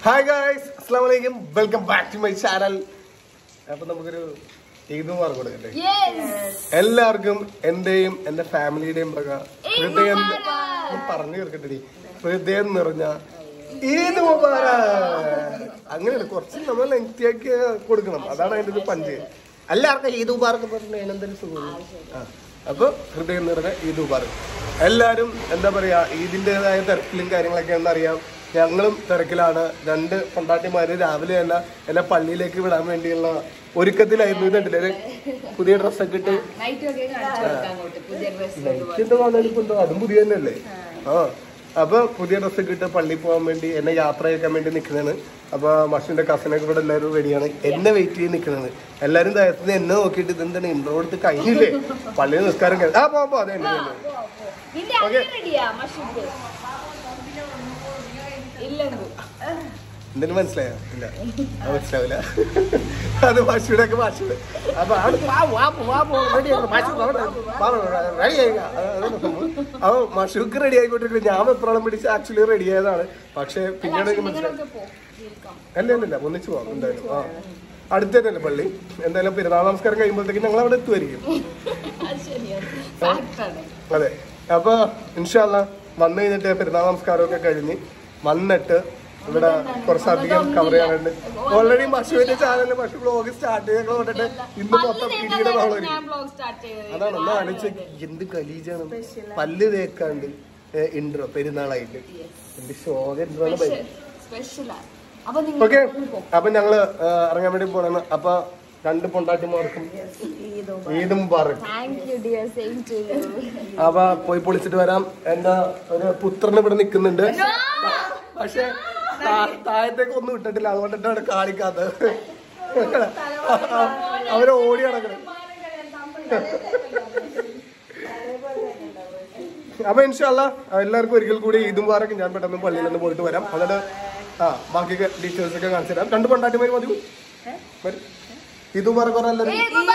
Hi guys അസ്സാം വലൈക്കും welcome back to my channel അപ്പൊ നമുക്കൊരു ഈദ് മാർക്ക് കൊടുക്കട്ടെ എല്ലാവർക്കും എന്റെയും എന്റെ ഫാമിലിയുടെയും വക ഹൃദയം ഞാൻ പറഞ്ഞു തീർക്കട്ടെ ഹൃദയം നിറഞ്ഞ ഈദ് മുബാറക് അങ്ങനെയാണ് കുറച്ച് നമ്മൾ ലെങ്തിയാക്കി കൊടുക്കണം അതാണ് അതിന്റെ ഒരു പഞ്ച് എല്ലാവർക്കും ഈദ് മുബാറക് പറഞ്ഞ എന്തെങ്കിലും സുഖം ആ അപ്പൊ ഹൃദയം നിറഞ്ഞ ഈദ് മുബാറക് എല്ലാരും എന്താ പറയാ ഈദിന്റേതായ തിരക്കിലും കാര്യങ്ങളൊക്കെ എന്നറിയാം ഞങ്ങളും തിരക്കിലാണ് രണ്ട് കൊണ്ടാട്ടിമാര് രാവിലെ തന്നെ എന്നെ പള്ളിയിലേക്ക് വിടാൻ വേണ്ടിയുള്ള ഒരുക്കത്തിലായിരുന്നു ഇതുണ്ടല്ലേ ഒരു പുതിയ ഡ്രസ്സൊക്കെ ഇട്ട് എന്താ കാണാൻ ഇപ്പൊ എന്തോ അതും പുതിയ തന്നെയല്ലേ ആ അപ്പൊ പുതിയ ഡ്രസ്സൊക്കെ ഇട്ട് പള്ളിയിൽ പോകാൻ വേണ്ടി എന്നെ യാത്ര ചെയ്യാൻ വേണ്ടി നിൽക്കുന്നതാണ് അപ്പൊ മഷുവിന്റെ കസിനൊക്കെ ഇവിടെ എല്ലാവരും റെഡിയാണ് എന്നെ വെയിറ്റ് ചെയ്ത് നിൽക്കുന്നത് എല്ലാരും തയത്തുനിന്ന് എന്നെ നോക്കിയിട്ട് ഇതെന്താണ് ഇൻട്രോ എടുത്ത് കഴിഞ്ഞില്ലേ പള്ളിയിൽ നിസ്കാരം കഴിഞ്ഞു ആ പോകാം പോകാം അതെ ഉണ്ട്, ഉണ്ട്. Okay. എന്തിനു മനസ്സിലായോ ഇല്ല അത് മനസ്സിലാവില്ല അത് ഭാഷയുടെ ഒക്കെ ഭാഷ അപ്പൊ അവിടെ വാ, വാ, വാ, പോ, ready ആക്കണം. ഭാഷ അവിടെ, വാ, ready ആയിക്ക. അത് അതാണ് സംഭവം. അപ്പൊ മഷൂക്ക് റെഡി ആയിക്കൊണ്ടിരിക്കുന്നത് ഞാൻ എത്രോളം പിടിച്ച് ആക്ച്വലി റെഡി ആയതാണ് പക്ഷെ പിന്നീട് എനിക്ക് മനസ്സിലായി അല്ല അല്ല അല്ല ഒന്നിച്ച് പോവാം എന്തായാലും ആ അടുത്ത് തന്നെയല്ലേ പള്ളി എന്തായാലും പെരുന്നാൾ നമസ്കാരം കഴിയുമ്പോഴത്തേക്ക് ഞങ്ങൾ അവിടെ എത്തുമായിരിക്കും അതെ അപ്പൊ ഇൻഷാല്ല വന്നു കഴിഞ്ഞിട്ട് പെരുന്നാൾ നമസ്കാരമൊക്കെ കഴിഞ്ഞ് വന്നിട്ട് ഇവിടെ കുറച്ചധികം കവർ ചെയ്യാനുണ്ട് ഓൾറെഡി പശുവിന്റെ ചാനലിൽ പശു ബ്ലോഗ് സ്റ്റാർട്ട് ചെയ്ത് കൊണ്ടിട്ട് ഇന്ന് മൊത്തം പിടിയുടെ ബഹളമായിരിക്കും അതാണ് ഒന്ന് ആലോചിച്ച് എന്ത് കലീജാണ് പല്ല് തേക്കാണ്ട് ഇൻട്രോ പെരുന്നാളായിട്ട് എന്ത് ശോക എന്താണ് ഓക്കെ അപ്പൊ ഞങ്ങള് ആ, ഇറങ്ങാൻ വേണ്ടി പോണാണ് അപ്പൊ രണ്ട് പൊണ്ടാട്ടിമാർക്കും ഈദ് മുബാറക് അപ്പൊ പോയി പൊളിച്ചിട്ട് വരാം എന്റെ ഒരു പുത്രൻ ഇവിടെ നിക്കുന്നുണ്ട് പക്ഷെ താ- താഴത്തേക്ക് ഒന്നും ഇട്ടിട്ടില്ല അതുകൊണ്ടിട്ടാണ് കാണിക്കാത്തത് അവര് ഓടി നടക്കണം അപ്പൊ ഇൻഷാല്ല എല്ലാവർക്കും ഒരിക്കൽ കൂടി ഈദ് മുബാറക് ഞാൻ പെട്ടെന്ന് പള്ളിയിൽ നിന്ന് പോയിട്ട് വരാം എന്നിട്ട് ആ ബാക്കി ഡീറ്റെയിൽസ് ഒക്കെ കാണിച്ചു തരാം രണ്ട് പൊണ്ടാട്ടിമാര് മതി വരും. ഈദ് മുബാറക് പറഞ്ഞ എല്ലാവരും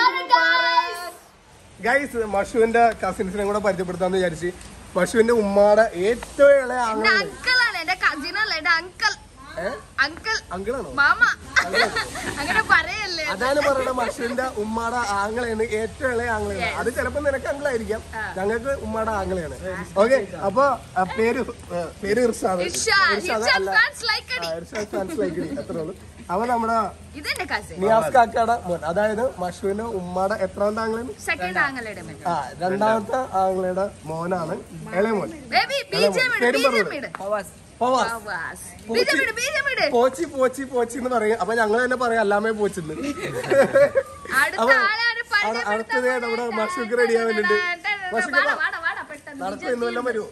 ഗൈസ് മഷുവിന്റെ കസിൻസിനെ കൂടെ പരിചയപ്പെടുത്താന്ന് വിചാരിച്ച് മഷുവിന്റെ ഉമ്മാടെ ഏറ്റവും ഇളയ ആങ്ങളാണ് അങ്കിളാണ് എന്റെ കസിനല്ല എന്റെ അങ്കിൾ അങ്കിൾ അങ്കിളാണോ മാമ അങ്ങനെ പറയല്ലേ അതാണ് പറയുന്നത് മഷുവിന്റെ ഉമ്മാടെ ആങ്ങളെയാണ് ഏറ്റവും ഇളയ ആങ്ങളെയാണ് അത് ചിലപ്പോ നിനക്ക് അങ്കിളായിരിക്കാം ഞങ്ങൾക്ക് ഉമ്മാടെ ആങ്ങളെയാണ് ഓക്കെ അപ്പൊ ആ, പേര് ആ, പേര് ഇർഷാദ് ഇർഷാദ്. ഇർഷാദ് ഇർഷാദ് അല്ല fans like ആ, ഇർഷാദ് fans like it. അത്രേ ഉള്ളൂ അവൻ നമ്മുടെ ഇതെന്റെ കസിൻ നിയാസ് കാക്കയുടെ മോൻ അതായത് മഷുവിന്റെ ഉമ്മാടെ എത്രാമത്തെ ആങ്ങളാണ് സെക്കൻഡ് ആങ്ങളുടെ മകൻ ആ രണ്ടാമത്തെ ആങ്ങളയുടെ മോനാണ് ഇളയ മോൻ ബേബി ബീജം ഇട് പേരും ബീജം പറഞ്ഞോളൂ. ഇട് ഫവാസ് ഫവാസ്. ബീജം ഇട് ബീജം ഇട് പോച്ചി പോച്ചി പോച്ചി എന്ന് പറയും അപ്പൊ ഞങ്ങൾ തന്നെ പറയാം അല്ലാമേ പോച്ചെന്ന് അടുത്ത അപ്പൊ ആളാണ് അടു- അടുത്തത് നമ്മുടെ മഷൂക്ക് റെഡി ആവുന്നുണ്ട് മഷൂക്ക് വാടാ, വാടാ, വാടാ, പെട്ടെന്ന് നടത്തു എന്ന് വല്ലതും വരുമോ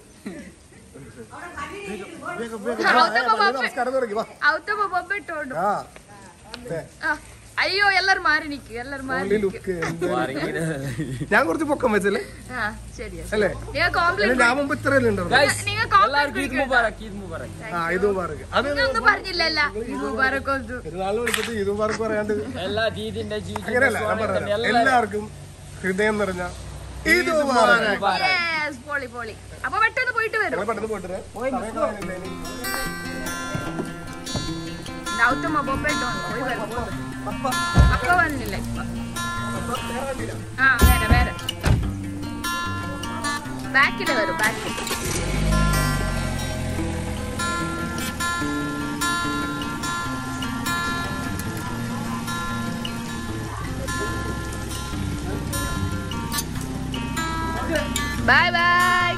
ഔത്ത ബൊബ്ബ- നമസ്കാരം തുടങ്ങി വാ ഔത്ത ബൊബ്ബ ഇട്ടോണ്ട് ആ ദേ, ആ. അയ്യോ എല്ലാരും മാറി നിക്ക് എല്ലാരും മാറി only look എന്ത് ഞാൻ കുറച്ച് പൊക്കം വെച്ചല്ലേ ആ ശരിയാ അല്ലേ നിങ്ങൾ അല്ല, കോംപ്ലിമെന്റ് ഞാൻ മുമ്പ് ഇത്രയല്ലേ ഉണ്ടാവും നിങ്ങൾ കോംപ്ലിമെന്റ് ആ ഇത് മുബാറക്ക് അത് ഒന്നും പറഞ്ഞില്ലല്ല ഇത് മുബാറക് ഒന്നും. പെരുന്നാളിന് വിളിച്ചിട്ട് ഇത് മുബാറക്ക് പറയാണ്ട് എല്ലാ ജീതിന്റെ ജീതി അങ്ങനെയല്ല ഞാൻ പറയാം എല്ലാവർക്കും ഹൃദയം നിറഞ്ഞ ഇത് മുബാറക്ക് Yes, പൊളി പൊളി അപ്പൊ പെട്ടെന്ന് പോയിട്ട് വരും ഞങ്ങൾ പെട്ടെന്ന് പോയിട്ട് വരാം. സമയം കളയാനില്ല ഇനി. ഔത്തമ്മ ബൊബ്ബിട്ടോണ്ട് പോയി വരും അപ്പ വന്നില്ല ഇപ്പൊ ആ വേറെ വേറെ ബാക്കില് വരും ബാക്കിൽ ബൈ ബൈ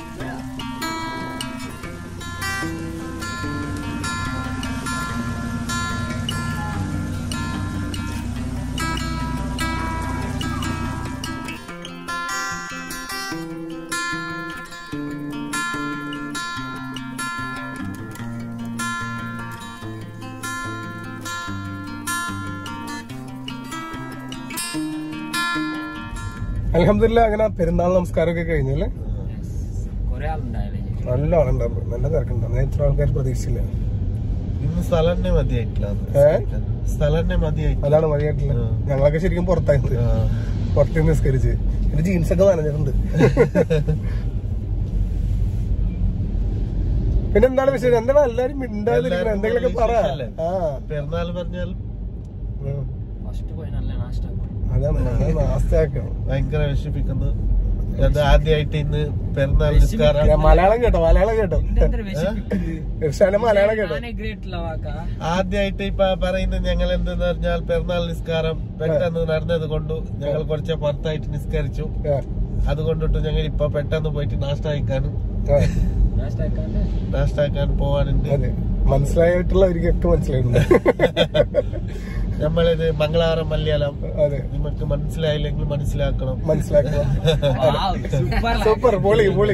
അൽഹംദുലില്ലാ അങ്ങനെ പെരുന്നാൾ നമസ്കാരമൊക്കെ കഴിഞ്ഞല്ലേ കൊറേ ആളുണ്ടായില്ലേ നല്ല ആളുണ്ടാവും നല്ല തിരക്കുണ്ടാവും ഞാൻ ഇത്ര ആൾക്കാർ പ്രതീക്ഷിച്ചില്ല ഇന്ന് സ്ഥലന്നെ മതിയായിട്ടില്ല ഏ? സ്ഥലന്നെ മതിയായിട്ടില്ല അതാണ് മതിയായിട്ടില്ല ആ. ഞങ്ങളൊക്കെ ശരിക്കും പുറത്തായിരുന്നു ആ. പുറത്ത് നിസ്കരിച്ച് എന്റെ ജീൻസ് ഒക്കെ നനഞ്ഞിട്ടുണ്ട് പിന്നെ എന്താണ് വിഷയം എന്താണ് എല്ലാരും മിണ്ടാതിരിക്കണം എന്തെങ്കിലുമൊക്കെ പറ വിശേഷമല്ലേ? ആ പെരുന്നാൾ പറഞ്ഞാൽ ഉം. ഫസ്റ്റ് പോയി നല്ല നാഷ്ട അതാണ് ഞങ്ങൾ നാസ്തയാക്കണം ഭയങ്കര വിഷമിക്കുന്നു അത് ആദ്യമായിട്ട് ഇന്ന് പെരുന്നാൾ നിസ്കാരം ഞാൻ മലയാളം കേട്ടോ മലയാളം കേട്ടോ ഇർഷാന്റെ മലയാളം കേട്ടോ ഗ്രേറ്റ് ലവാക്ക ആദ്യമായിട്ട് ഇപ്പൊ പറയുന്നത് ഞങ്ങൾ എന്തെന്ന് പറഞ്ഞാൽ പെരുന്നാൾ നിസ്കാരം പെട്ടെന്ന് നടന്നത് കൊണ്ട് ഞങ്ങൾ കുറച്ച് പുറത്തായിട്ട് നിസ്കരിച്ചു ആ, അതുകൊണ്ടിട്ട് ഞങ്ങൾ ഇപ്പൊ പെട്ടെന്ന് പോയിട്ട് നാഷ്ട കഴിക്കാനും ആ, നാഷ്ട ആക്കാണ്ട് നാഷ്ട ആക്കാൻ പോവാനുണ്ട് അതെ മനസ്സിലായിട്ടുള്ളവർക്കൊക്കെ മനസ്സിലായിരുന്നു നമ്മളിത് മംഗളാരം മലയാളം അതെ നിങ്ങൾക്ക് മനസ്സിലായില്ലെങ്കിൽ മനസ്സിലാക്കണം മനസ്സിലാക്കുക സൂപ്പർ സൂപ്പർ പൊളി പൊളി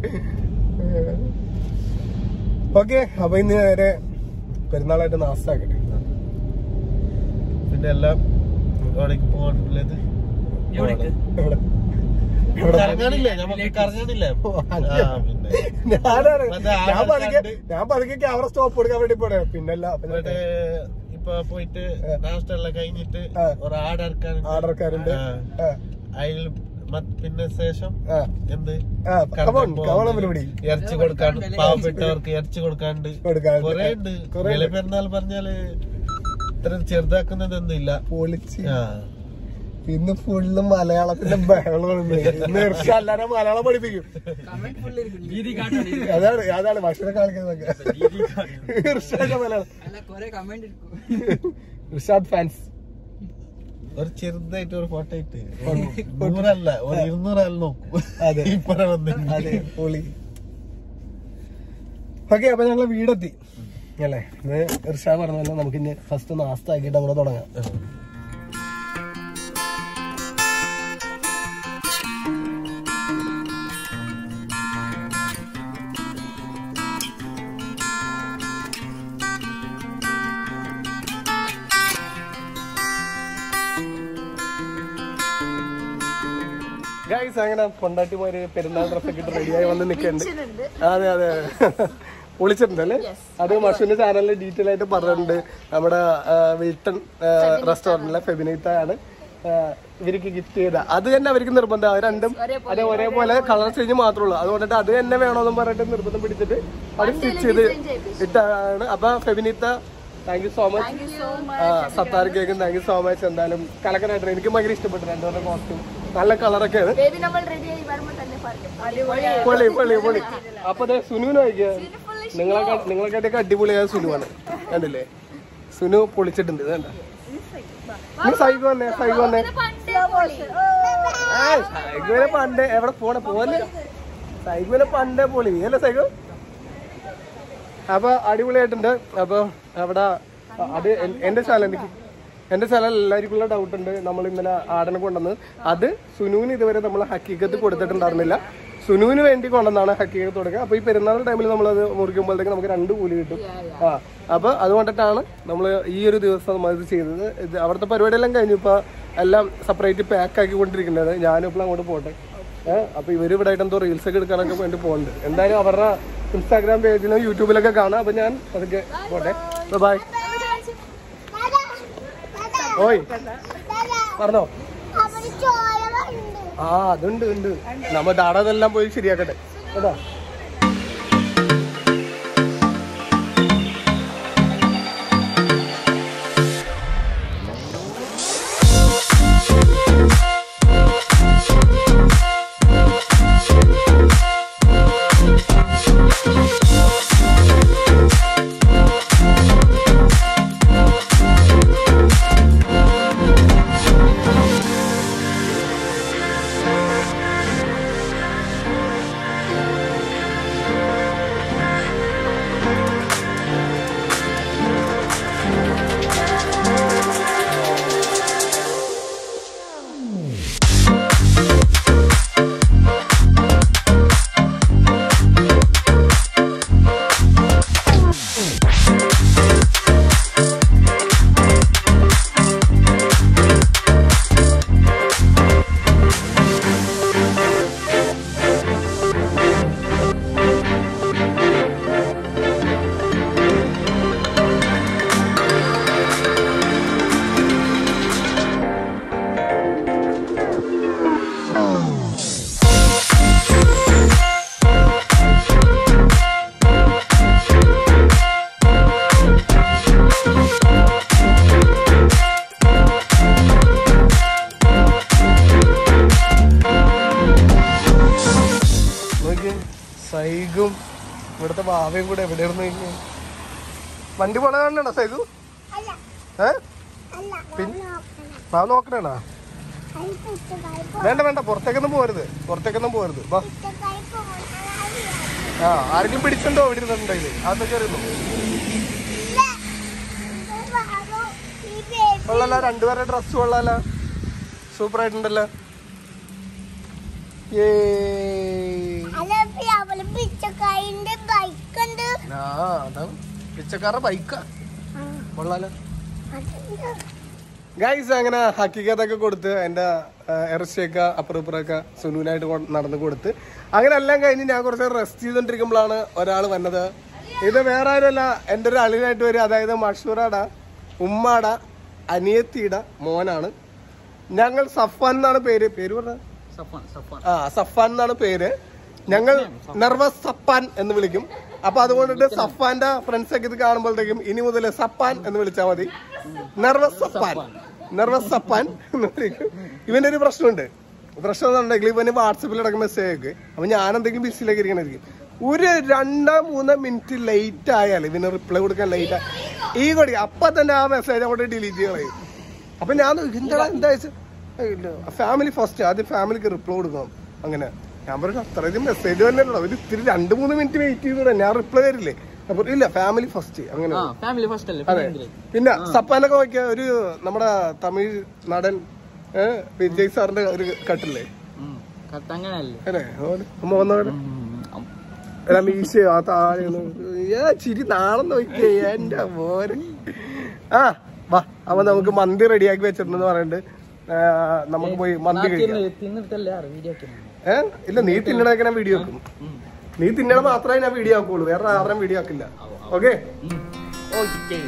ഓക്കെ അപ്പൊ ഇന്ന് നേരെ പെരുന്നാളായിട്ട് നാസ്താക്കട്ടെ പിന്നെ എല്ലാം എവിടേക്ക് പോകാനുള്ളത് എവിടേക്ക്? എവിടെ എവിടെ കറങ്ങാനില്ലേ നമുക്ക് കറങ്ങാനില്ലേ ഓ, അങ്ങനെ. ആ, പിന്നെ ഞാനാണ് മറ്റേ ഞാൻ ആധാർ പതുക്കെ കാർഡ്. ഞാൻ പതുക്കെ ക്യാമറ സ്റ്റോപ്പ് കൊടുക്കാൻ വേണ്ടി പോണേ പിന്നല്ല ഇവിടെ ഇപ്പൊ പോയിട്ട് നാഷ്ട എല്ലാം കഴിഞ്ഞിട്ട് ആ. ഒരു ആട് ഇറക്കാനുണ്ട് ആർഡർക്കാരുണ്ട് ആ. അതിൽ മತ್ പിന്നെ ശേഷം എന്ത് കമോൺ കമോൺ പരിപാടി ഇറച്ചി കൊടുക്കാണ്ട് പാവപ്പെട്ടവർക്ക് ഇറച്ചി കൊടുക്കാണ്ട് കൊടുക്കാണ്ട്. കൊറേ ഉണ്ട് കുറേ ഉണ്ട്. വില പെരുന്നാൾ പറഞ്ഞാല് ഇത്ര ചെറുതാക്കുന്നതൊന്നും ഇല്ല പൊളിച്ച് ആ. ഇന്ന് ഫുള്ള് മലയാളത്തിന്റെ ബഹളമാണ് ഇന്ന് ഇർഷ എല്ലാരും മലയാളം പഠിപ്പിക്കും വീതി കാട്ടണി അതാണ് അതാണ് ഭക്ഷണം കാണിക്കുന്നതൊക്കെ ഇർഷാന്റെ മലയാളം ഇർഷാദ് ഫാൻസ് ഒരു ചെറുതായിട്ട് ഒരു ഫോട്ടോ ഇട്ട് ഒരു നൂറല്ല ഒരു ഇരുന്നൂറാൾ നോക്കും അതെ. ഇപ്പറ വന്ന് അതെ പൊളി ഓക്കെ അപ്പൊ ഞങ്ങള് വീടെത്തി അല്ലേ ഇന്ന് ഇർഷ പറഞ്ഞല്ലോ നമുക്ക് ഇനി ഫസ്റ്റ് നാസ്ത ആക്കിയിട്ട് അങ്ങോട്ട് തുടങ്ങാം ഗൈസ് അങ്ങനെ പൊണ്ടാട്ടിമാര് പെരുന്നാൾ ഡ്രസ്സൊക്കെ ഇട്ട് റെഡിയായി വന്ന് നിൽക്കുന്നുണ്ട് അതെ അതെ വിളിച്ചിട്ടുണ്ട് അല്ലേ അത് മഷുവിന്റെ ചാനലിൽ ഡീറ്റെയിൽ ആയിട്ട് പറഞ്ഞിട്ടുണ്ട് നമ്മുടെ ആ, വിൽട്ടൺ റെസ്റ്റോറന്റിലെ ഫെബിനീത്ത ആണ് ആ, ഇവർക്ക് ഗിഫ്റ്റ് ചെയ്ത അത് തന്നെ അവർക്ക് നിർബന്ധം അത് രണ്ടും അതെ ഒരേപോലെ കളർ ചേഞ്ച് മാത്രമേ ഉള്ളൂ അതുകൊണ്ടിട്ട് അത് തന്നെ വേണമെന്ന് പറഞ്ഞിട്ട് നിർബന്ധം പിടിച്ചിട്ട് അത് സ്റ്റിച്ച് ചെയ്ത് ഇട്ടാണ് അപ്പൊ ഫെബിനീത്ത thank you so much Sattar കേക്കും താങ്ക് യു സോ മച്ച് എന്തായാലും കലക്കനായിട്ട് എനിക്ക് ഭയങ്കര ഇഷ്ടപ്പെട്ടു രണ്ടുപേരുടെ കോസ്റ്റ്യൂം നല്ല കളറൊക്കെയാണ് ബേബി നമ്മൾ റെഡി ആയി വരുമ്പോ തന്നെ പറഞ്ഞു പൊളി പൊളി പൊളി അപ്പൊ ദേ സുനുവിന് നോക്കിയ നിങ്ങളെ നിങ്ങളെക്കാട്ടൊക്കെ അടിപൊളിയായ സുനുവാണ് കണ്ടില്ലേ സുനു പൊളിച്ചിട്ടുണ്ട് ഇത് കണ്ട നിങ്ങൾ സൈകോ വന്നേ സൈകോ വന്നേ ആ സൈഗോനെ പണ്ട് എവിടെ പോണേ പോലെ സൈഗോനെ പണ്ടേ പൊളി അല്ലേ സൈഗോ അപ്പൊ അടിപൊളിയായിട്ടുണ്ട് അപ്പൊ അവിടെ അത് എൻ- എന്റെ ചാനൽ എനിക്ക് എന്റെ ചാനൽ എല്ലാവർക്കുള്ള ഡൗട്ട് ഉണ്ട് നമ്മൾ ഇന്നലെ ആടനെ കൊണ്ടുവന്ന് അത് സുനുവിന് ഇതുവരെ നമ്മൾ ഹക്കീക്കത്ത് കൊടുത്തിട്ടുണ്ടായിരുന്നില്ല സുനുവിന് വേണ്ടി കൊണ്ടുവന്നാണ് ഹക്കീക്കത്ത് കൊടുക്കുക അപ്പൊ ഈ പെരുന്നാൾ ടൈമിൽ നമ്മൾ അത് മുറിക്കുമ്പോഴത്തേക്ക് നമുക്ക് രണ്ട് കൂലി കിട്ടും ആ അപ്പൊ അതുകൊണ്ടിട്ടാണ് നമ്മൾ ഈ ഒരു ദിവസം നമ്മൾ ഇത് ചെയ്തത് ഇത് അവിടുത്തെ പരിപാടിയെല്ലാം കഴിഞ്ഞു ഇപ്പൊ എല്ലാം സെപ്പറേറ്റ് പാക്ക് ആക്കി കൊണ്ടിരിക്കുന്നത് ഞാനും ഇപ്പോൾ അങ്ങോട്ട് പോട്ടെ ഏഹ് അപ്പൊ ഇവര് ഇവിടെ ആയിട്ട് എന്തോ റീൽസ് ഒക്കെ എടുക്കാനൊക്കെ വേണ്ടി പോകുന്നുണ്ട് എന്തായാലും അവരുടെ ഇൻസ്റ്റാഗ്രാം പേജിലും യൂട്യൂബിലൊക്കെ കാണാം അപ്പൊ ഞാൻ അതൊക്കെ പോട്ടെ ബൈ ഓയ് പറഞ്ഞോ ആ അതുണ്ട് ഉണ്ട് നമ്മ ദാടതെല്ലാം പോയി ശരിയാക്കട്ടെ കേട്ടോ വാവയും കൂടെ എവിടെയായിരുന്നു കഴിഞ്ഞു വണ്ടി പോണ കാണണോ സൈതു ഏ വാ നോക്കണേണോ വേണ്ട വേണ്ട പുറത്തേക്കൊന്നും പോരുത് പുറത്തേക്കൊന്നും പോരുത് വാ ആ ആരെങ്കിലും പിടിച്ചിട്ടുണ്ടോ ഇവിടെ ഇരുന്നിട്ടുണ്ടെങ്കിൽ അതൊക്കെ അറിയുന്നു കൊള്ളല്ല രണ്ടുപേരുടെ ഡ്രസ് കൊള്ളാല സൂപ്പർ ആയിട്ടുണ്ടല്ലോ ഏയ്. അവള് പിച്ചക്കായിന്റെ ബൈക്ക് ഉണ്ട് ആ അതാണ് പിച്ചക്കാരുടെ ബൈക്കാ കൊള്ളാലോ ഗൈസ് അങ്ങനെ ഹക്കിക്കത്തൊക്കെ കൊടുത്ത് എൻ്റെ ഇറച്ചിയൊക്കെ അപ്പുറം ഇപ്പുറമൊക്കെ സുനുവിനായിട്ട് കൊ- നടന്ന് കൊടുത്ത് അങ്ങനെ എല്ലാം കഴിഞ്ഞ് ഞാൻ കുറച്ച് റെസ്റ്റ് ചെയ്തോണ്ടിരിക്കുമ്പോഴാണ് ഒരാൾ വന്നത് ഇത് വേറെ ആരുമല്ല എൻ്റെ ഒരു അളിനായിട്ട് വരും അതായത് മഷൂറാട ഉമ്മാട അനിയത്തിയുടെ മോനാണ് ഞങ്ങൾ സഫാൻ എന്നാണ് പേര് പേര് പറഞ്ഞ സഫാൻ സഫാൻ ആ സഫാൻ എന്നാണ് പേര് ഞങ്ങൾ നെർവസ് സപ്പാൻ എന്ന് വിളിക്കും അപ്പൊ അതുകൊണ്ടിട്ട് സഫാന്റെ ഫ്രണ്ട്സ് ഒക്കെ ഇത് കാണുമ്പോഴത്തേക്കും ഇനി മുതൽ സപ്പാൻ എന്ന് വിളിച്ചാൽ മതി നെർവസ് സപ്പാൻ നെർവസ് സപ്പാൻ എന്ന് വിളിക്കും ഇവന്റെ ഒരു പ്രശ്നമുണ്ട് പ്രശ്നം എന്നുണ്ടെങ്കിൽ ഇവന് വാട്സപ്പിൽ ഇടയ്ക്ക് മെസ്സേജ് ഒക്കെ അപ്പൊ ഞാൻ എന്തെങ്കിലും ബിസിയിലേക്ക് ഇരിക്കണായിരിക്കും ഒരു രണ്ടോ മൂന്നോ മിനിറ്റ് ലേറ്റ് ആയാൽ ഇവന് റിപ്ലൈ കൊടുക്കാൻ ലേറ്റ് ഈ കൊടി അപ്പൊ തന്നെ ആ മെസ്സേജ് അങ്ങോട്ട് ഡിലീറ്റ് ചെയ്യണേ അപ്പൊ ഞാൻ നോക്കി, എന്താടാ എന്താ ഫാമിലി ഫസ്റ്റ് ആദ്യം ഫാമിലിക്ക് റിപ്ലൈ കൊടുക്കണം അങ്ങനെ ഞാൻ പറഞ്ഞു അത്രയധികം മെസ്സേജ് തന്നെയല്ലോ ഒരു ഇത്തിരി രണ്ട് മൂന്ന് മിനിറ്റ് വെയിറ്റ് ചെയ്തൂടെ ഞാൻ റിപ്ലൈ തരില്ലേ അപ്പൊ ഇല്ല ഫാമിലി ഫസ്റ്റ് അങ്ങനെ ആ ഫാമിലി ഫസ്റ്റ് അല്ലേ അതെ പിന്നെ എന്തില്? പിന്നെ സപ്പാനൊക്കെ നോക്കിയ ഒരു നമ്മുടെ തമിഴ് നടൻ ഏ, വിജയ് സാറിന്റെ ഒരു കട്ടില്ലേ ഉം. കത്ത് അങ്ങനെയല്ലേ അല്ലേ അതുപോലെ അമ്മ വന്നവിടെ ഉം. അല്ല മീശ ആ താഴെ ഏ ചിരി നാളെ നോക്കിയേ എന്റെ മോര് ആ വാ അപ്പൊ നമുക്ക് മന്തി റെഡിയാക്കി വെച്ചിട്ടുണ്ടെന്ന് പറഞ്ഞിട്ട് ആ, നമുക്ക് പോയി മന്തി കഴിക്കാം തിന്ന് തിന്നിട്ടല്ലേ വീഡിയോ ഒക്കെ ഏ ഇല്ല നീ തിന്നണൊക്കെ ഞാൻ വീഡിയോ ആക്കും നീ തിന്നണ മാത്രമേ ഞാൻ വീഡിയോ ആക്കുള്ളൂ വേറെ ആരുടെയും വീഡിയോ ആക്കില്ല ഓക്കെ ഓക്കെ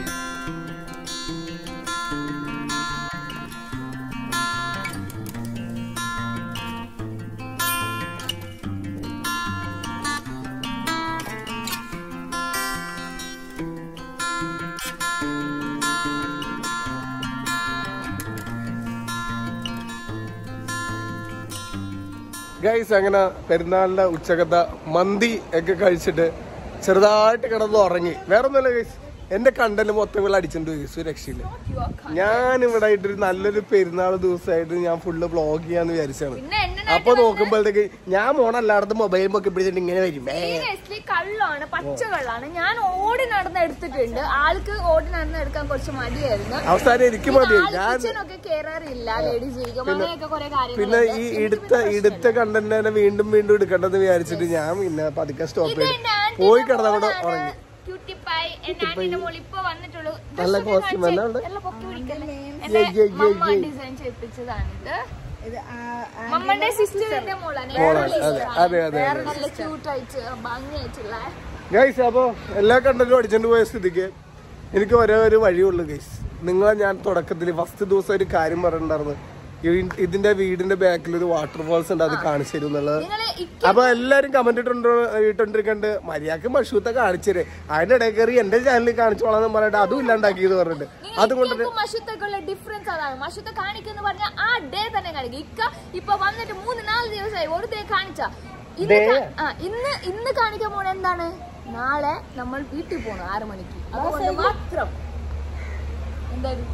ഗൈസ് അങ്ങനെ പെരുന്നാളിന്റെ ഉച്ചക്കത്തെ മന്തി ഒക്കെ കഴിച്ചിട്ട് ചെറുതായിട്ട് കിടന്ന് ഉറങ്ങി വേറെ ഒന്നുമില്ല ഗൈസ് എന്റെ കണ്ടന്റ് മൊത്തം ഇവിടെ അടിച്ചിട്ടുണ്ട് ഗൈസ് ഒരു രക്ഷയില്ല ഞാൻ ഇവിടെ ആയിട്ടൊരു നല്ലൊരു പെരുന്നാൾ ദിവസമായിട്ട് ഞാൻ ഫുള്ള് വ്ളോഗ് ചെയ്യാന്ന് വിചാരിച്ചാണ് പിന്നെ എന്നെ അപ്പൊ നോക്കുമ്പോഴത്തേക്ക് ഞാൻ മോണ എല്ലായിടത്തും മൊബൈൽ ഒക്കെ പിടിച്ചിട്ട് ഇങ്ങനെ വരും ഏ. സീരിയസ്ലി കള്ളാണ് പച്ച കള്ളാണ് ഞാൻ ഓടി നടന്ന് എടുത്തിട്ടുണ്ട് ആൾക്ക് ഓടി നടന്ന് എടുക്കാൻ കുറച്ച് മടിയായിരുന്നു അവസാനം എനിക്ക് മതി ഞാൻ കിച്ചനൊക്കെ കേറാറില്ല ലേഡീസ് ഇരിക്കും അങ്ങനെയൊക്കെ കുറെ പിന്നെ കാര്യങ്ങൾ ഈ എടുത്ത എടുത്ത കണ്ടന്റ് തന്നെ വീണ്ടും വീണ്ടും എടുക്കേണ്ടത് വിചാരിച്ചിട്ട് ഞാൻ പിന്നെ പതുക്കെ സ്റ്റോപ്പ് ചെയ്തു പോയി കിടന്നവിടെ ഉറങ്ങി ക്യൂട്ടിപ്പായി എന്റെ ആന്റിന്റെ മോള് ഇപ്പൊ വന്നിട്ടുള്ളൂ നല്ല costume അല്ലേ ഉണ്ട്? എല്ലാം പൊക്കി പിടിക്കല്ലേ യേ, യേ, യേ, മമ്മ യേ. ഡിസൈൻ ചെയ്യിപ്പിച്ചതാണിത് മമ്മന്റെ സിസ്റ്ററിന്റെ മോളാണ് മോളാണ്. അതെ, അതെ, അതെ, വേറെ നല്ല ക്യൂട്ടായിട്ട് ഭംഗിയായിട്ടുള്ള ഗൈസ് അപ്പൊ എല്ലാ കണ്ടന്റും അടിച്ചോണ്ട് പോയ സ്ഥിതിക്ക് എനിക്ക് ഒരേ ഒരു വഴിയുള്ളൂ ഗൈസ് നിങ്ങളെ ഞാൻ തുടക്കത്തിൽ ഫസ്റ്റ് ദിവസം ഒരു കാര്യം പറഞ്ഞിട്ടുണ്ടായിരുന്നു ഈ- ഇതിന്റെ വീടിന്റെ ബാക്കിൽ ഒരു വാട്ടർഫോൾസ് ഉണ്ട് അത് കാണിച്ചു തരും എന്നുള്ളത് നിങ്ങള് അപ്പൊ എല്ലാരും കമന്റ് ഇട്ടുണ്ടോ ഇട്ടോണ്ടിരിക്കണ്ട് മര്യാദക്ക് മഷൂത്തെ കാണിച്ചേരെ അതിന്റെ ഇടയിൽ കയറി എന്റെ ചാനലിൽ കാണിച്ചോളാന്ന് പറഞ്ഞിട്ട് അതും ഇല്ലാണ്ടാക്കിയത് പറഞ്ഞിട്ട് അതുകൊണ്ട് ഇക്കും മഷുത്തൊക്കെയുള്ള ഡിഫറൻസ് അതാണ് മഷുത്ത കാണിക്കുന്ന പറഞ്ഞാൽ ആ ഡേ തന്നെ കാണിക്കും ഇക്ക ഇപ്പൊ വന്നിട്ട് മൂന്ന് നാല് ദിവസമായി ഒരു ഡേ കാണിച്ച ഇന്ന് കാ- ആ, ഇന്ന് ഇന്ന് കാണിക്കാൻ പോണ എന്താണ് നാളെ നമ്മൾ വീട്ടിൽ പോകണം ആറ് മണിക്ക് അതുകൊണ്ട് മാത്രം എന്തായാലും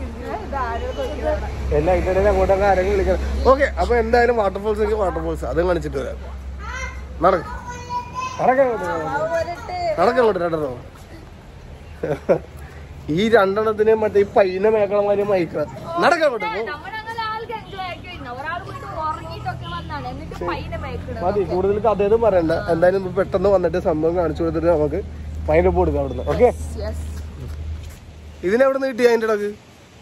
എല്ലാ ഇതിന്റെ അങ്ങോട്ടൊക്കെ ആരെങ്കിലും വിളിക്കണം ഓക്കെ അപ്പൊ എന്തായാലും വാട്ടർഫോൾസ് എങ്കിൽ വാട്ടർഫോൾസ് അത് കാണിച്ചിട്ട് വരാം നടക്ക് നടക്കങ്ങോട്ട് രണ്ടെണ്ണോ ഈ രണ്ടെണ്ണത്തിന് മറ്റേ ഈ പയ്യനെ മേക്കണമാര് മയക്കണം നടക്കങ്ങോട്ട് പോ. നമ്മളങ്ങനെ ആൾക്ക് എൻജോയ് ആക്കി വരുന്ന ഒരാൾ പോയിട്ട് ഉറങ്ങിയിട്ടൊക്കെ വന്നാണ് എന്നിട്ട് പൈനെ മേക്കണം മതി കൂടുതൽ കഥയൊന്നും പറയണ്ട എന്തായാലും ഇപ്പൊ പെട്ടെന്ന് വന്നിട്ട് സംഭവം കാണിച്ചു കൊടുത്തിട്ട് നമുക്ക് ഫൈനൽ കൊടുക്കാം അവിടുന്ന് ഓക്കെ ഇതിനെവിടെ നിന്ന് കിട്ടി അതിന്റെ ഇടക്ക്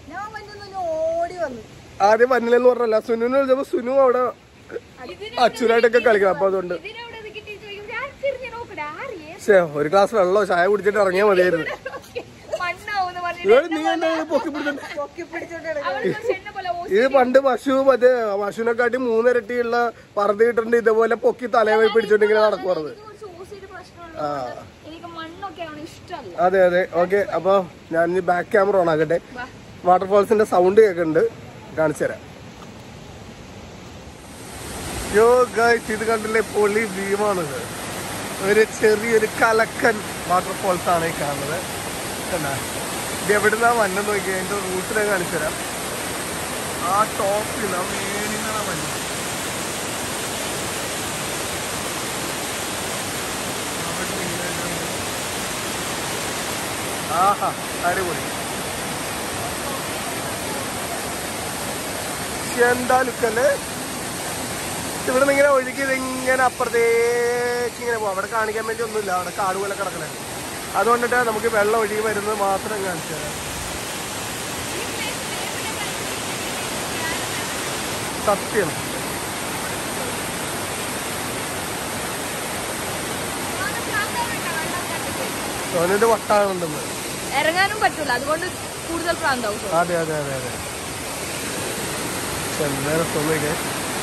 ആദ്യം വന്നില്ലെന്ന് പറഞ്ഞല്ല സുനുവിനെ വിളിച്ചപ്പോ സുനു അവിടെ അച്ഛനായിട്ടൊക്കെ കളിക്കണം അപ്പൊ അതുകൊണ്ട് ഇതിനെവിടെ ഇത് കിട്ടി ചോദിക്കും ഞാൻ തിരിഞ്ഞു നോക്കട്ടെ ആരെയേ ശ്ശേ, ഒരു ഗ്ലാസ് വെള്ളമോ ചായ കുടിച്ചിട്ട് ഇറങ്ങിയാൽ മതിയായിരുന്നു മണ്ണാവൂന്ന് പറഞ്ഞിട്ട് ഇവര് നീ എന്താ ഇത് പൊക്കി പിടിച്ചോണ്ട് അവൾക്ക് കുറച്ച് എണ്ണ പോലെ ഇത് പണ്ട് പശു മറ്റേ പശുവിനെക്കാട്ടി മൂന്നിരട്ടിയുള്ള പറത് കിട്ടുന്നുണ്ട് ഇതേപോലെ പൊക്കി തലയെ പിടിച്ചോണ്ട് ഇങ്ങനെ നടക്കുവാറത് കുറച്ച് ഓസിയുടെ പ്രശ്നമുള്ളത് എനിക്ക് മണ്ണൊക്കെയാണ് ഇഷ്ടമല്ല അതെ അതെ ഓക്കെ അപ്പൊ ഞാൻ ഇനി ബാക്ക് ക്യാമറ ഓൺ ആക്കട്ടെ വാട്ടർഫോൾസിന്റെ സൗണ്ട് കേൾക്കുന്നുണ്ട് കാണിച്ചു തരാം യോ ഗൈസ് ഇത് കണ്ടില്ലേ പൊളി ഭീമാണിത് ഒരു ചെറിയൊരു കലക്കൻ വാട്ടർഫോൾസ് ആണ് ഈ കാണുന്നത് കണ്ടാ ഇത് എവിടുന്നാ വന്നെന്ന് നോക്കിയാൽ അതിന്റെ റൂട്ട് ഞാൻ കാണിച്ചു തരാം ആ ടോപ്പിൽ ആ മേളിൽ നിന്നാണ് വന്നത് അവിടെ ഇങ്ങനെ ഉണ്ട്. ആഹാ അടിപൊളി ശ്ശെ, എന്താ ലുക്കല്ലേ ഇവിടെ നിന്ന് ഇങ്ങനെ ഒഴുകി ഇത് ഇങ്ങനെ അപ്പുറത്തേക്ക് ഇങ്ങനെ പോകും അവിടെ കാണിക്കാൻ വേണ്ടി ഒന്നുമില്ല അവിടെ കാട് പോലെ കിടക്കണേ അതുകൊണ്ടിട്ട് നമുക്ക് വെള്ളം ഒഴുകി വരുന്നത് മാത്രം കാണിച്ചു തരാം സത്യം സോനുവിന്റെ വട്ടാണെന്ന് ഇറങ്ങാനും പറ്റൂല അതുകൊണ്ട് കൂടുതൽ പ്രാന്താവും അതെ അതെ അതെ അതെ ചെന്നേരം സോമിക്ക്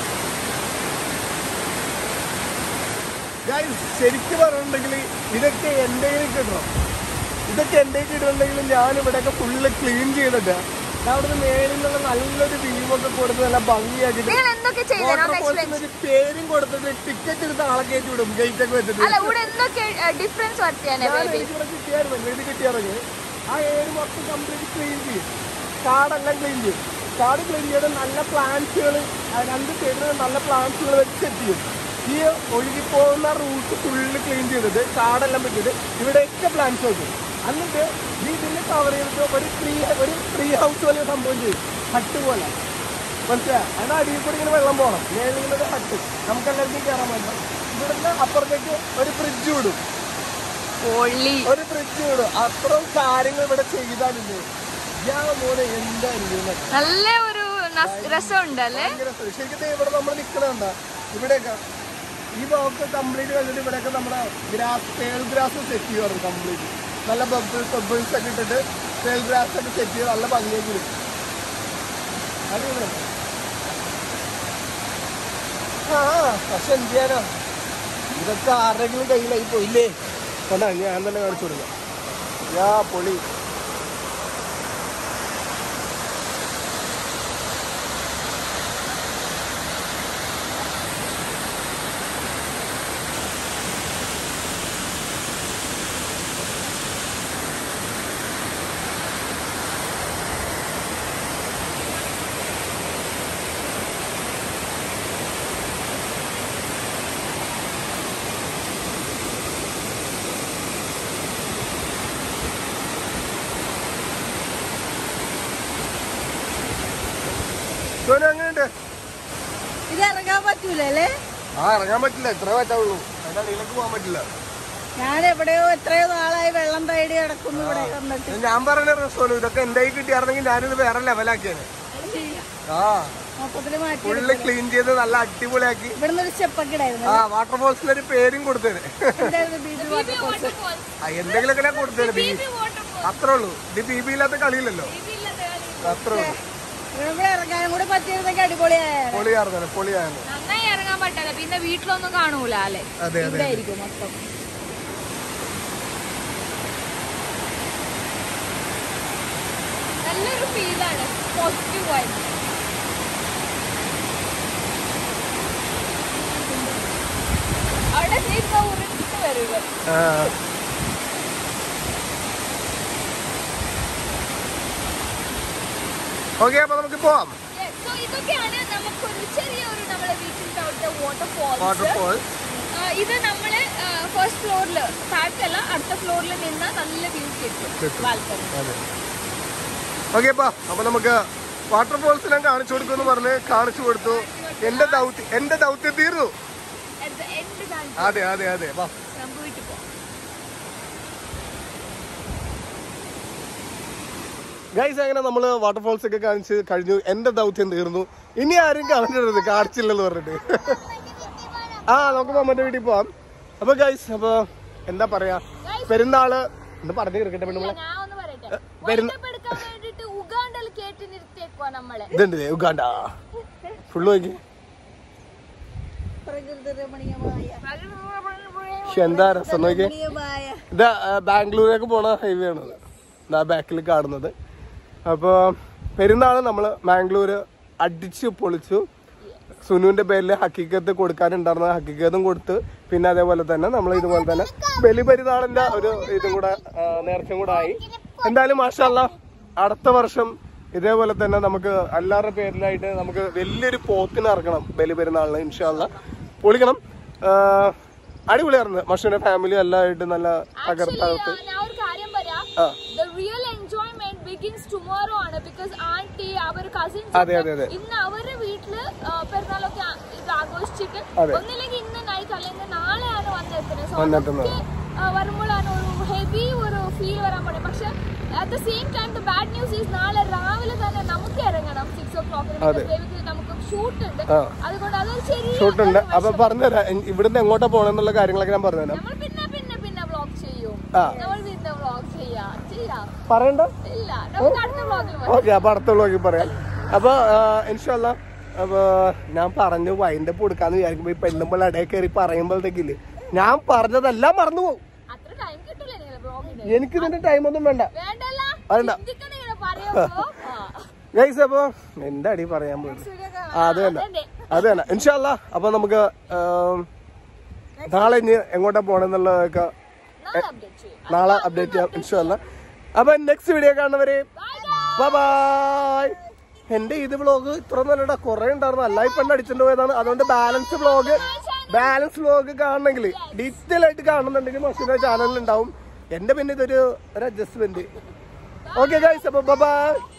ശരിക്കും പറഞ്ഞിട്ടുണ്ടെങ്കിൽ ഇതൊക്കെ എൻ്റെ കയ്യിൽ കിട്ടണം ഇതൊക്കെ എൻ്റെ കയ്യിൽ കിട്ടുന്നുണ്ടെങ്കിൽ ഞാൻ ഇവിടെയൊക്കെ ഫുള്ള് ക്ലീൻ ചെയ്തിട്ട് ഞാൻ അവിടുന്ന് മേളിൽ നിന്നുള്ള നല്ലൊരു ഒക്കെ കൊടുത്ത് നല്ല ഭംഗിയാക്കിയിട്ട് നിങ്ങൾ എന്തൊക്കെ ചെയ്തേ ഒന്ന് എക്സ്പ്ലെയിൻ വാട്ടർഫോൾസിന് ഒരു പേരും കൊടുത്തിട്ട് ടിക്കറ്റ് എടുത്ത് ആളെ കയറ്റി വിടും ഗേറ്റ് ഒക്കെ വെച്ചിട്ട് അല്ല ഇവിടെ എന്തൊക്കെ ഡിഫറൻസ് വരുത്തിയാനെ ഞാൻ ബേബി എനിക്ക് ഇവിടെ കിട്ടിയായിരുന്നു എഴുതി കിട്ടിയാണെങ്കിൽ ആ ഏഴ് മൊത്തം കംപ്ലീറ്റ് ക്ലീൻ ചെയ്യും കാടെല്ലാം ക്ലീൻ ചെയ്യും കാട് ക്ലീൻ ചെയ്ത് നല്ല പ്ലാന്റ്സുകൾ രണ്ട് സൈഡിൽ നല്ല പ്ലാന്റ്സുകൾ വെച്ച് സെറ്റ് ചെയ്യും ഈ ഒഴുകിപ്പോകുന്ന റൂട്ട് ഫുള്ള് ക്ലീൻ ചെയ്തിട്ട് കാടെല്ലാം വെച്ചിട്ട് ഇവിടെയൊക്കെ പ്ലാന്റ്സ് വെക്കും എന്നിട്ട് ഈ ഇതിനെ കവർ ചെയ്തിട്ട് ഒരു ട്രീ ഒരു ട്രീ ഹൗസ് പോലെ സംഭവം ചെയ്യും ഹട്ട് പോലെ മനസ്സിലായി അതിന്റെ അടിയിൽ കൂടി ഇങ്ങനെ വെള്ളം പോകണം മേളിൽ ഒരു ഹട്ട് നമുക്ക് എല്ലാവർക്കും കയറാൻ വേണ്ട ഇവിടുന്ന് അപ്പുറത്തേക്ക് ഒരു ഫ്രിഡ്ജ് വിടും പൊള്ളി ഒരു ഫ്രിഡ്ജ് വിടും അത്രയും കാര്യങ്ങൾ ഇവിടെ ചെയ്താലില്ലേ ഞാൻ മോനെ എന്തായിരിക്കും എന്നൊക്കെ. നല്ല ഒരു നസ്- രസമുണ്ട് അല്ലേ ഭയങ്കര രസം. ശരിക്കും ദേ ഇവിടെ നമ്മൾ നിൽക്കണണ്ട ഇവിടെയൊക്കെ ഈ ഭാഗത്ത് കംപ്ലീറ്റ് കഴിഞ്ഞിട്ട് ഇവിടെയൊക്കെ നമ്മുടെ ഗ്രാസ് തേൾ ഗ്രാസ് സെറ്റ് ചെയ്യുമായിരുന്നു കംപ്ലീറ്റ് നല്ല ബബിൾസ് ബബിൾസ് ഒക്കെ ഇട്ടിട്ട് തേൾ ഗ്രാസ് ഒക്കെ സെറ്റ് ചെയ്ത് നല്ല ഭംഗിയൊക്കെ ഇരിക്കും അടിപൊളിയാണ്. ആ പക്ഷെ എന്ത് ചെയ്യാനാ ഇതൊക്കെ ആരുടെങ്കിലും കയ്യിലായി പോയില്ലേ കണ്ടാ ഞാൻ തന്നെ കാണിച്ചു കൊടുക്കാം യാ പൊളി സോനു എങ്ങനെയുണ്ട് ഇത് ഇറങ്ങാൻ പറ്റൂല അല്ലേ ആ ഇറങ്ങാൻ പറ്റില്ല ഇത്ര പറ്റാവുള്ളൂ അതിന്റെ അടിയിലേക്ക് പോകാൻ പറ്റില്ല ഞാൻ എവിടെയോ എത്രയോ നാളായി വെള്ളം തേടി കിടക്കുന്നു ഇവിടെ വന്നിട്ട് ഇത് ഞാൻ പറഞ്ഞ സോനു ഇതൊക്കെ എന്റെ കയ്യിൽ കിട്ടിയായിരുന്നെങ്കിൽ ഞാനിത് വേറെ ലെവലാക്കിയാണ് ആ മൊത്തത്തില് മാറ്റി ഫുള്ള് ക്ലീൻ ചെയ്ത് നല്ല അടിപൊളിയാക്കി ഇവിടുന്ന് ഒരു സ്റ്റെപ്പൊക്കെ ഇടായിരുന്നു ആ വാട്ടർഫോൾസിന് ഒരു പേരും കൊടുത്തേന് എന്തായിരുന്നു ബീച്ച് വാട്ടർഫോൾസ് ആ എന്തെങ്കിലുമൊക്കെ ഞാൻ കൊടുത്തേന് ബി അത്രേ ഉള്ളൂ ഇത് ബി ബി ഇല്ലാത്ത കളിയില്ലല്ലോ അത്രേ ഉള്ളൂ ഇവിടെ ഇവിടെ ഇറങ്ങാനും കൂടെ പറ്റിയിരുന്നെങ്കിൽ അടിപൊളിയായ പൊളിയായിരുന്നു പൊളിയായിരുന്നു നന്നായി ഇറങ്ങാൻ പറ്റില്ല പിന്നെ വീട്ടിലൊന്നും കാണൂല അല്ലേ അതെ അതെ ആയിരിക്കും മൊത്തം നല്ലൊരു ഫീലാണ് പോസിറ്റീവ് വൈബ് അവിടെ ഇപ്പൊ ഉരുണ്ട് വരിക ആ. ഓക്കെ അപ്പൊ നമുക്ക് പോവാം സോ ഇതൊക്കെയാണ് നമുക്കൊരു ചെറിയൊരു നമ്മളെ വീട്ടിലത്തെ അവിടുത്തെ വാട്ടർഫോൾസ് വാട്ടർഫോൾ ഇത് നമ്മള് ഫസ്റ്റ് ഫ്ലോറില് താഴത്തല്ല അടുത്ത ഫ്ലോറിൽ നിന്ന നല്ല വ്യൂ കിട്ടും കിട്ടും. ബാൽക്കണി അതെ ഓക്കെ അപ്പാ അപ്പൊ നമുക്ക് വാട്ടർഫോൾസ് ഞാൻ കാണിച്ചു കൊടുക്കുമെന്ന് പറഞ്ഞ് കാണിച്ചു കൊടുത്തു എന്റെ ദൗത്യം എന്റെ ദൗത്യം തീർന്നു at the end കാണിച്ചു അതെ അതെ അതെ വാ നമുക്ക് വീട്ടിൽ പോവാം ഗൈസ് അങ്ങനെ നമ്മള് വാട്ടർഫോൾസ് ഒക്കെ കാണിച്ച് കഴിഞ്ഞു എന്റെ ദൗത്യം തീർന്നു ഇനി ആരും കാണിച്ചിടരുത് കാണിച്ചില്ലെന്ന് പറഞ്ഞിട്ട് ആ നമുക്ക് മമ്മന്റെ വീട്ടിൽ പോവാം അപ്പൊ ഗൈസ് അപ്പൊ എന്താ പറയാ പെരുന്നാള് എന്ന് പറഞ്ഞു തീർക്കട്ടെ പെണ്ണുമ്പളെ ഞാൻ ഒന്ന് പറയട്ടെ പെരുന്ന- World Cup എടുക്കാൻ വേണ്ടിട്ട് ഉഗാണ്ടയിൽ കേട്ടി നിർത്തിയേക്കുവാ നമ്മളെ ഇതുണ്ട് ഉഗാണ്ട ഫുള്ള് നോക്കി പ്രകൃതി രമണീയമായ ശ്ശെ, എന്താ രസം നോക്കി രമണീയമായ ഇത് ആ, ബാംഗ്ലൂരേക്ക് പോണ ഹൈവേ ആണ് ഇതാ ബാക്കിൽ കാണുന്നത് അപ്പോൾ പെരുന്നാൾ നമ്മൾ മാംഗ്ലൂര് അടിച്ചു പൊളിച്ചു സുനുവിന്റെ പേരിൽ ഹക്കീക്കത്ത് കൊടുക്കാനുണ്ടായിരുന്ന ഹക്കീക്കത്തും കൊടുത്ത് പിന്നെ അതേപോലെ തന്നെ നമ്മൾ ഇതുപോലെ തന്നെ ബലിപെരുന്നാളിന്റെ ഒരു ഇതും കൂടെ ആ, നേർച്ചയും കൂടെ ആയി എന്തായാലും മാഷല്ല അടുത്ത വർഷം ഇതേപോലെ തന്നെ നമുക്ക് എല്ലാവരുടെ പേരിലായിട്ട് നമുക്ക് വലിയൊരു പോത്തിന് ഇറക്കണം ബലിപെരുന്നാളിന് ഇൻഷാല്ല പൊളിക്കണം ആ, അടിപൊളിയായിരുന്നു മഷുവിന്റെ ഫാമിലി എല്ലാമായിട്ട് നല്ല തകർത്ത് തകർത്ത് ഞാൻ ഒരു കാര്യം പറയാം ആ. The real enjoyment begins tomorrow ആണ് ബിക്കോസ് ആന്റി അവർ കസിൻസ് അതെ, അതെ, അതെ. ഇന്ന് അവരുടെ വീട്ടില് ആ, പെരുന്നാളൊക്കെ ആ- ഇത് ആഘോഷിച്ചിട്ട് അതെ. ഒന്നില്ലെങ്കിൽ ഇന്ന് നൈറ്റ് അല്ലെങ്കിൽ നാളെയാണ് വന്നെത്തുന്നത് സോ വന്നെത്തുന്നത്. അതൊക്കെ ആ, വരുമ്പോഴാണ് ഒരു ഹെവി ഒരു ഫീൽ വരാൻ പോണേ പക്ഷെ at the same time the bad news is നാളെ രാവിലെ തന്നെ നമുക്ക് ഇറങ്ങണം സിക്സ് ഓ അതെ. ക്ലോക്കിന് നമുക്ക് ഷൂട്ട് ഉണ്ട് ആ. അതുകൊണ്ട് അതൊരു ചെറിയ ഷൂട്ടുണ്ട് ഒരു അപ്പൊ പറഞ്ഞുതരാം എൻ- ഇവിടുന്ന് എങ്ങോട്ടാ പോണെന്നുള്ള കാര്യങ്ങളൊക്കെ ഞാൻ പറഞ്ഞുതരാം നമ്മൾ പിന്നെ പിന്നെ പിന്നെ വ്ളോഗ് ചെയ്യും ആ. നമ്മൾ പിന്നെ വ്ളോഗ് ചെയ്യാം ചെയ്യാം പറയണ്ട ഇല്ല നമുക്ക് അടുത്ത വ്ളോഗിൽ ഓക്കെ അപ്പൊ അടുത്ത വ്ളോഗിൽ പറയാം അപ്പൊ ഇൻഷല്ല അപ്പൊ ഞാൻ പറഞ്ഞു വൈൻഡ് കൊടുക്കാന്ന് വിചാരിക്കുമ്പോ ഈ പെണ്ണുമ്പോൾ ഇടയിൽ കയറി പറയുമ്പോഴത്തേക്കില്ലേ ഞാൻ പറഞ്ഞതെല്ലാം മറന്നു പോകും അത്ര ടൈം കിട്ടൂലേ നിങ്ങൾ വ്ളോഗിന് എനിക്ക് ഇതിന്റെ ടൈം ഒന്നും വേണ്ട വേണ്ടല്ല വേണ്ട. ചിന്തിക്കണ ഇങ്ങനെ പറയുമ്പോ ആ. ഗൈസ് അപ്പൊ എന്റെ അടി പറയാൻ പോയി ആ അത് തന്നെ അതന്നെ. അത് തന്നെ ഇൻഷല്ല അപ്പൊ നമുക്ക് ആം, നാളെ ഇനി എങ്ങോട്ടാ പോണെന്നുള്ളതൊക്കെ നാളെ അപ്ഡേറ്റ് ചെയ്യും നാളെ അപ്ഡേറ്റ് ചെയ്യാം ഇൻഷല്ല അപ്പൊ നെക്സ്റ്റ് വീഡിയോ കാണുന്നവരെ ബൈ എന്റെ ഇത് വ്ളോഗ് ഇത്ര നല്ലടാ കുറെ ഉണ്ടായിരുന്നു അല്ല ഇപ്പൊ എന്നെ അടിച്ചിട്ട് പോയതാണ് അതുകൊണ്ട് ബാലൻസ് വ്ളോഗ് ബാലൻസ് വ്ളോഗ് കാണണമെങ്കിൽ ഡീറ്റെയിൽ ആയിട്ട് കാണുന്നുണ്ടെങ്കിൽ മസൂദ ചാനലിൽ ഉണ്ടാവും എന്റെ പിന്നെ ഇതൊരു ഒരു അഡ്ജസ്റ്റ്മെന്റ് ഓക്കെ ഗൈസ് അപ്പൊ ബൈ